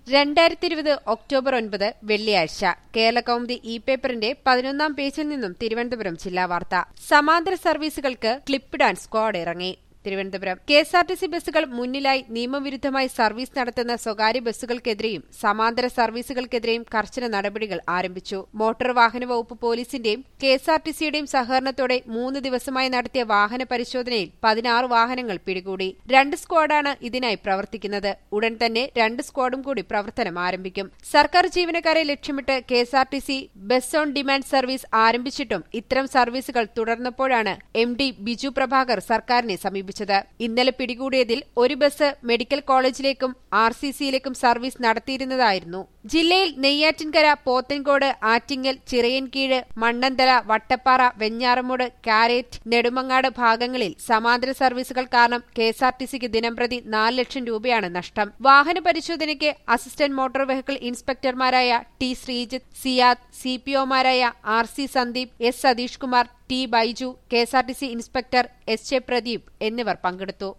രണ്ടായിരത്തി ഇരുപത് ഒക്ടോബർ ഒൻപത് വെള്ളിയാഴ്ച കേരള കൗമുദി ഇ പേപ്പറിന്റെ പതിനൊന്നാം പേജിൽ നിന്നും തിരുവനന്തപുരം ജില്ലാ വാർത്ത സമാന്തര സർവീസുകൾക്ക് ക്ലിപ്പിടാൻ സ്ക്വാഡ് ഇറങ്ങി Thiruvananthapuram K S R T C ബസ്സുകൾ മുന്നിലായി നിയമവിരുദ്ധമായി സർവീസ് നടത്തുന്ന സ്വകാര്യ ബസ്സുകൾക്കെതിരെയും സമാന്തര സർവീസുകൾക്കെതിരെയും കർശന നടപടികൾ ആരംഭിച്ചു മോട്ടോർ വാഹന വകുപ്പ് പോലീസിന്റെയും കെ എസ് ആർ ടി സിയുടെയും സഹകരണത്തോടെ മൂന്ന് ദിവസമായി നടത്തിയ വാഹന പരിശോധനയിൽ പതിനാറ് വാഹനങ്ങൾ പിടികൂടി രണ്ട് സ്ക്വാഡാണ് ഇതിനായി പ്രവർത്തിക്കുന്നത് ഉടൻ തന്നെ രണ്ട് സ്ക്വാഡും കൂടി പ്രവർത്തനം ആരംഭിക്കും സർക്കാർ ജീവനക്കാരെ ലക്ഷ്യമിട്ട് K S R T C bus on demand service ആരംഭിച്ചിട്ടും ഇത്തരം സർവീസുകൾ തുടർന്നപ്പോഴാണ് എം ഡി ബിജു പ്രഭാകർ സർക്കാരിനെ സമീപിച്ചത് ഇന്നലെ പിടികൂടിയതിൽ ഒരു ബസ് മെഡിക്കൽ കോളേജിലേക്കും ആർ സി സിയിലേക്കും സർവീസ് നടത്തിയിരുന്നതായിരുന്നു ജില്ലയിൽ നെയ്യാറ്റിൻകര പോത്തൻകോട് ആറ്റിങ്ങൽ ചിറയൻകീഴ് മണ്ണന്തല വട്ടപ്പാറ വെഞ്ഞാറമൂട് കാരേറ്റ് നെടുമങ്ങാട് ഭാഗങ്ങളിൽ സമാന്തര സർവീസുകൾ കാരണം കെ എസ് ആർ ടി സിക്ക് ദിനംപ്രതി നാല് ലക്ഷം രൂപയാണ് നഷ്ടം വാഹന പരിശോധനയ്ക്ക് അസിസ്റ്റന്റ് മോട്ടോർ വെഹിക്കിൾ ഇൻസ്പെക്ടർമാരായ T Sreejith Siyad C P ഒമാരായ R C Sandeep S Satheesh Kumar T Baiju K S R T C inspector S J Pradeep എന്നിവർ പങ്കെടുത്തു